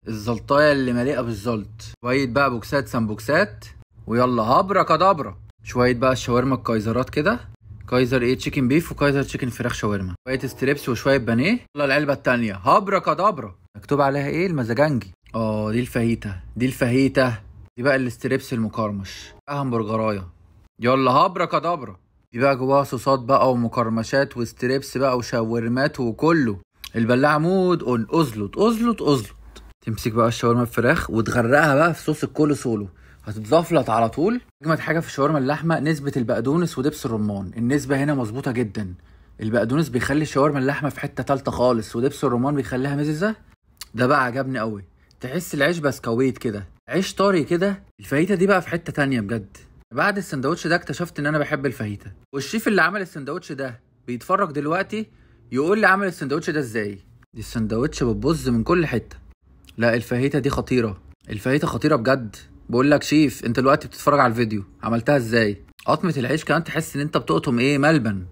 الزلطايه اللي مليئه بالزلط شويه بقى بوكسات سمبوكسات ويلا هبره كدبره شويه بقى الشاورما الكايزرات كده كايزر ايه تشيكن بيف وكايزر تشيكن فراخ شاورما شويه ستريبس وشويه بانيه يلا العلبه التانية هبره كدبره مكتوب عليها ايه المزاجنجي اه دي الفاهيتا دي الفاهيتا دي بقى الستريبس المقرمش بقى همبرجرايه يلا هبره كدبره دي بقى جواها صوصات بقى ومقرمشات وستريبس بقى وشاورمات وكله البلاعه مود اون ازلط ازلط ازلط تمسك بقى الشاورما الفراخ وتغرقها بقى في صوص الكول سولو هتتزفلط على طول اجمد حاجه في الشاورما اللحمه نسبه البقدونس ودبس الرمان النسبه هنا مظبوطه جدا البقدونس بيخلي شاورما اللحمه في حته تالته خالص ودبس الرمان بيخليها مززه ده بقى عجبني قوي تحس العيش بسكويت كده عيش طري كده الفاهيتا دي بقى في حته تانية بجد بعد السندوتش ده اكتشفت ان انا بحب الفاهيتا والشيف اللي عمل السندوتش ده بيتفرج دلوقتي يقول لي عمل السندوتش ده ازاي دي السندوتش بتبظ من كل حته لا الفاهيتا دي خطيره الفاهيتا خطيره بجد بقول لك شيف انت دلوقتي بتتفرج على الفيديو عملتها ازاي قطمه العيش كمان تحس ان انت بتقطم ايه ملبن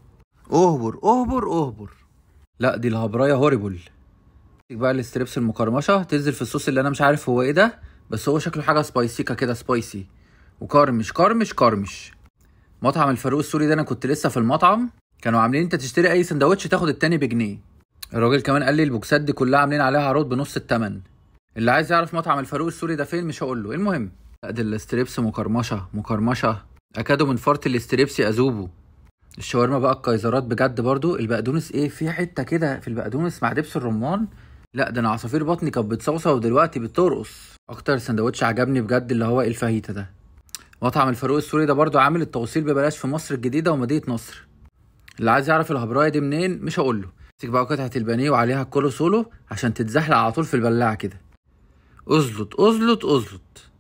اهبر اهبر اهبر لا دي الهبرايه هوريبل بقى الستريبس المقرمشه تنزل في الصوص اللي انا مش عارف هو ايه ده بس هو شكله حاجه سبايسيكا كده سبايسي وكرمش كرمش كرمش مطعم الفاروق السوري ده انا كنت لسه في المطعم كانوا عاملين انت تشتري اي سندوتش تاخد التاني بجنيه الراجل كمان قال لي البوكسات دي كلها عاملين عليها عروض بنص التمن اللي عايز يعرف مطعم الفاروق السوري ده فين مش هقول له المهم لا دي الستريبس مقرمشه مقرمشه اكادوا من فرط الستريبس اذوبه الشاورما بقى الكايزرات بجد برضو البقدونس ايه في حته كده في البقدونس مع دبس الرمان لا ده انا عصافير بطني كانت بتصوصه ودلوقتي بترقص اكتر سندوتش عجبني بجد اللي هو الفاهيتا ده مطعم الفاروق السوري ده برضو عامل التوصيل ببلاش في مصر الجديده ومدينه نصر اللي عايز يعرف الهبرايه دي منين مش هقول له امسك بقى قطعه البانيه وعليها الكولو سولو عشان تتزحلق على طول في البلاعه كده ازلط ازلط ازلط